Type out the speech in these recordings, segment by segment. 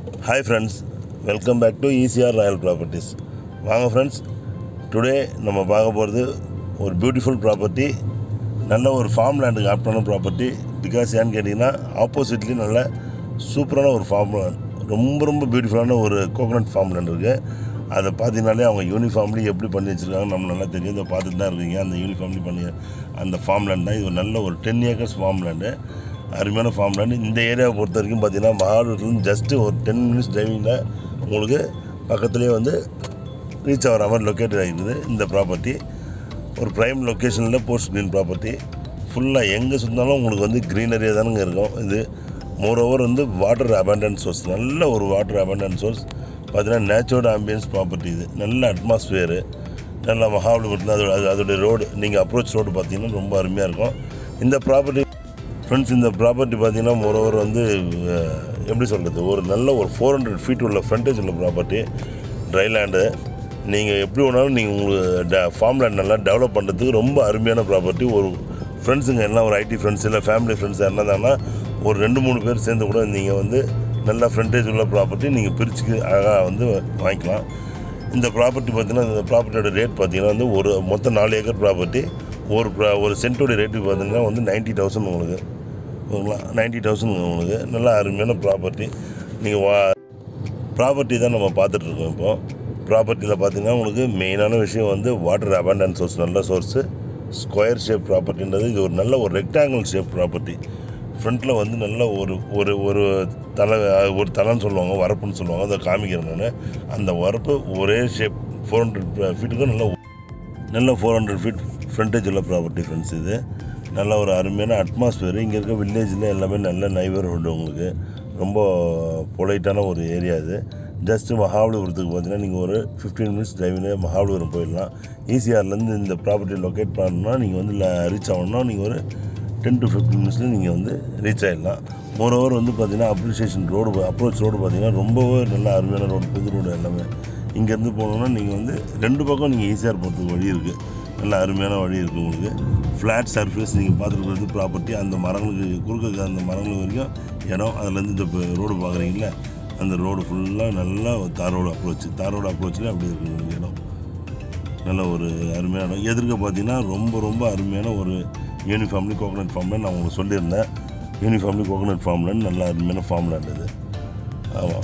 hi friends welcome back to ECR royal properties வாங்க friends today நம்ம பார்க்க போகிறது ஒரு பியூட்டிஃபுல் ப்ராப்பர்ட்டி நல்ல ஒரு ஃபார்ம் லேண்டுக்கு ஆப்டான ப்ராப்பர்ட்டி பிகாஸ் ஏன்னு கேட்டிங்கன்னா ஆப்போசிட்லேயும் நல்ல சூப்பரான ஒரு ஃபார்ம் ரொம்ப ரொம்ப பியூட்டிஃபுல்லான ஒரு கோகனட் ஃபார்ம் லேண்ட் இருக்குது அதை பார்த்தீங்கனாலே அவங்க யூனிஃபார்ம்லி எப்படி பண்ணி வச்சுருக்காங்க நம்ம நல்லா தெரியும் இதை பார்த்துட்டு தான் இருக்கீங்க அந்த யூனிஃபார்ம்லி பண்ணி அந்த ஃபார்ம் லேண்ட் தான் இது ஒரு நல்ல ஒரு டென் ஏக்கர்ஸ் ஃபார்ம் லேண்டு அருமையான ஃபார்ம் லேண்டு இந்த ஏரியாவை பொறுத்த வரைக்கும் பார்த்தீங்கன்னா மகாபலிபுரத்துலேருந்து ஜஸ்ட்டு ஒரு டென் மினிட்ஸ் டிரைவிங்கில் உங்களுக்கு பக்கத்துலேயே வந்து ரீச் ஆகிற மாதிரி லொக்கேட்டட் ஆகிருக்குது இந்த ப்ராப்பர்ட்டி ஒரு ப்ரைம் லொக்கேஷனில் போஸ்ட் க்ரீன் ப்ராப்பர்ட்டி ஃபுல்லாக எங்கே சுற்றினாலும் உங்களுக்கு வந்து க்ரீனரியாக தானுங்க இருக்கும் இது மோர் ஓவர் வந்து வாட்டர் அபண்டன்ஸ் சோர்ஸ் நல்ல ஒரு வாட்டர் அபண்டன்ஸ் சோர்ஸ் பார்த்தீங்கன்னா நேச்சுரல் ஆம்பியன்ஸ் ப்ராப்பர்ட்டி இது நல்ல அட்மாஸ்ஃபியரு நல்ல மகாபலிபுரத்தில் அதோட அது அதோடைய ரோடு நீங்கள் அப்ரோச் ரோடு பார்த்தீங்கன்னா ரொம்ப அருமையாக இருக்கும் இந்த ப்ராப்பர்ட்டி ஃப்ரெண்ட்ஸ் இந்த ப்ராப்பர்ட்டி பார்த்தீங்கன்னா மோரோவர் வந்து அஹ், எப்படி சொல்கிறது ஒரு நல்ல ஒரு ஃபோர் ஹண்ட்ரட் ஃபீட் உள்ள ஃப்ரண்டேஜ் உள்ள ப்ராப்பர்ட்டி ட்ரை லேண்டு நீங்கள் எப்படி வேணாலும் நீங்கள் உங்களுக்கு ஃபார்ம் லேண்ட் நல்லா டெவலப் பண்ணுறதுக்கு ரொம்ப அருமையான ப்ராப்பர்ட்டி ஒரு ஃப்ரெண்ட்ஸுங்க எல்லாம் ஒரு ஐடி ஃப்ரெண்ட்ஸ் இல்லை ஃபேமிலி ஃப்ரெண்ட்ஸ் என்ன தாங்கன்னா ஒரு ரெண்டு மூணு பேர் சேர்ந்து கூட நீங்கள் வந்து நல்ல ஃப்ரண்டேஜ் உள்ள ப்ராப்பர்ட்டி நீங்கள் பிரிச்சுக்கு அழகாக வந்து வாங்கிக்கலாம் இந்த ப்ராப்பர்ட்டி பார்த்தீங்கன்னா இந்த ப்ராப்பர்ட்டியோட ரேட் பார்த்தீங்கன்னா வந்து ஒரு மொத்தம் நாலு ஏக்கர் ப்ராப்பர்ட்டி ஒரு ப்ரா ஒரு சென்ட்டோட ரேட்டு பார்த்தீங்கன்னா வந்து நைன்ட்டி தௌசண்ட் உங்களுக்கு ஓகேங்களா நைன்ட்டி தௌசண்ட் உங்களுக்கு நல்ல அருமையான ப்ராப்பர்ட்டி நீங்கள் வா ப்ராப்பர்ட்டி தான் நம்ம பார்த்துட்ருக்கோம் இப்போ ப்ராப்பர்ட்டியில் பார்த்தீங்கன்னா உங்களுக்கு மெயினான விஷயம் வந்து வாட்டர் அபண்டன்ஸ் சோர்ஸ் நல்ல சோர்ஸு ஸ்கொயர் ஷேப் ப்ராப்பர்ட்டின்றது இது ஒரு நல்ல ஒரு ரெக்டாங்கிள் ஷேப் ப்ராப்பர்ட்டி ஃப்ரண்ட்டில் வந்து நல்ல ஒரு ஒரு ஒரு தலை ஒரு தலைன்னு சொல்லுவாங்க வரப்புன்னு சொல்லுவாங்க அதை காமிக்கிறேன் நான் அந்த வரப்பு ஒரே ஷேப் ஃபோர் ஹண்ட்ரட் ஃபீட்டுக்கு நல்ல நல்ல ஃபோர் ஹண்ட்ரட் ஃபீட் ஃப்ரண்டேஜ் உள்ள ப்ராப்பர்ட்டி ஃப்ரெண்ட்ஸ் இது நல்ல ஒரு அருமையான அட்மாஸ்பியர் இங்கே இருக்க வில்லேஜில் எல்லாமே நல்ல நைபர்ஹுட் உங்களுக்கு ரொம்ப பொலைட்டான ஒரு ஏரியா இது ஜஸ்ட்டு மகாபலிபுரத்துக்கு பார்த்தீங்கன்னா நீங்கள் ஒரு ஃபிஃப்டீன் மினிட்ஸ் டிரைவிங்கில் மகாபலிபுரம் போயிடலாம் ஈசிஆர்லேருந்து இந்த ப்ராப்பர்ட்டி லொக்கேட் பண்ணணும்னா நீங்கள் வந்து ரீச் ஆகணும்னா நீங்கள் ஒரு டென் டு ஃபிஃப்டீன் மினிட்ஸில் நீங்கள் வந்து ரீச் ஆகிடலாம் மோரோவர் வந்து பார்த்தீங்கன்னா அப்ரிசியேஷன் ரோடு அப்ரோச் ரோடு பார்த்தீங்கன்னா ரொம்பவே நல்ல அருமையான ரோடு புது ரோடு எல்லாமே இங்கேருந்து போனோம்னா நீங்கள் வந்து ரெண்டு பக்கம் நீங்கள் ஈஸியாக போகிறதுக்கு வழி இருக்குது நல்ல அருமையான வழி இருக்குது உங்களுக்கு ஃப்ளாட் சர்ஃபேஸ் நீங்கள் பார்த்துருக்கிறது ப்ராப்பர்ட்டி அந்த மரங்களுக்கு குறுக்க இருக்க அந்த மரங்கள் வரைக்கும் இடம் அதுலேருந்து இந்த ரோடு பார்க்குறீங்களா அந்த ரோடு ஃபுல்லாக நல்லா தார் ரோடு அப்ரோச் தார் ரோடு அப்ரோச்சில் அப்படி இருக்குது உங்களுக்கு இடம் நல்ல ஒரு அருமையான இடம் எதிர்க்க பார்த்தீங்கன்னா ரொம்ப ரொம்ப அருமையான ஒரு யூனிஃபார்ம்லி கோகனட் ஃபார்ம்லேண்ட் நான் உங்களுக்கு சொல்லியிருந்தேன் யூனிஃபார்ம்லி கோகனட் ஃபார்ம்லேண்ட் நல்ல அருமையான ஃபார்ம்லேண்ட் இது ஆமாம்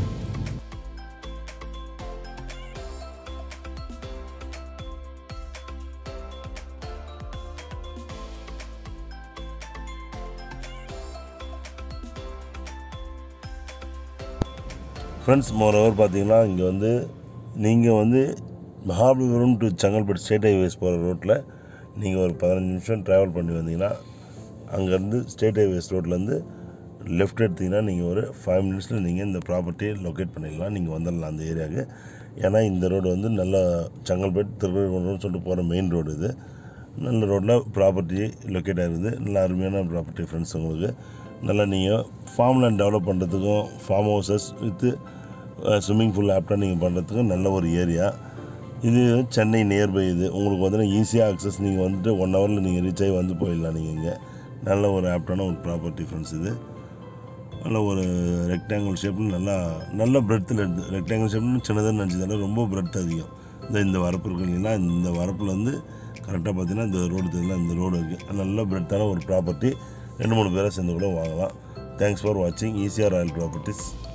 ஃப்ரெண்ட்ஸ் மோரோவர் பார்த்தீங்கன்னா இங்கே வந்து நீங்கள் வந்து Mahabalipuram to Chengalpattu state highways போகிற ரோட்டில் நீங்கள் ஒரு பதினஞ்சு நிமிஷம் ட்ராவல் பண்ணி வந்தீங்கன்னா அங்கேருந்து ஸ்டேட் ஹைவேஸ் ரோட்லேருந்து லெஃப்ட் எடுத்தீங்கன்னா நீங்கள் ஒரு ஃபைவ் மினிட்ஸில் நீங்கள் இந்த ப்ராப்பர்ட்டியை லொக்கேட் பண்ணிடலாம் நீங்கள் வந்துடலாம் அந்த ஏரியாவுக்கு ஏன்னா இந்த ரோடு வந்து நல்ல செங்கல்பேட் திருவள்ளுவர்னு சொல்லிட்டு போகிற மெயின் ரோடு இது நல்ல ரோட்டில் ப்ராப்பர்ட்டி லொக்கேட் ஆகிருக்குது நல்ல அருமையான ப்ராப்பர்ட்டி ஃப்ரெண்ட்ஸ் உங்களுக்கு நல்லா நீங்கள் ஃபார்ம் லேண்ட் டெவலப் பண்ணுறதுக்கும் ஃபார்ம் ஹவுசஸ் வித்து ஸ்விம்மிங் பூல் ஆப்டாக நீங்கள் பண்ணுறதுக்கும் நல்ல ஒரு ஏரியா இது சென்னை நியர்பை இது உங்களுக்கு பார்த்தீங்கன்னா ஈஸியாக அக்சஸ் நீங்கள் வந்துட்டு ஒன் ஹவரில் நீங்கள் ரீச் ஆகி வந்து போயிடலாம் நீங்கள் இங்கே நல்ல ஒரு ஆப்டான ஒரு ப்ராப்பர்ட்டி ஃப்ரெண்ட்ஸ் இது நல்ல ஒரு ரெக்டாங்கிள் ஷேப்பில் நல்லா நல்ல பிரெத்தில் எடுத்து ரெக்டாங்கிள் ஷேப்னு சின்னதாக நினச்சதால ரொம்ப பிரெட் அதிகம் இந்த இந்த வரப்பு இருக்கு இல்லைங்களா இந்த வரப்பில் வந்து கரெக்டாக பார்த்தீங்கன்னா இந்த ரோடு தெரியல இந்த ரோடு இருக்குது நல்ல பிரெட்டான ஒரு ப்ராப்பர்ட்டி ரெண்டு மூணு பேரை சேர்ந்து கூட வாங்கலாம் தேங்க்ஸ் ஃபார் வாட்சிங் ஈஸியாக ராயல் ப்ராப்பர்ட்டிஸ்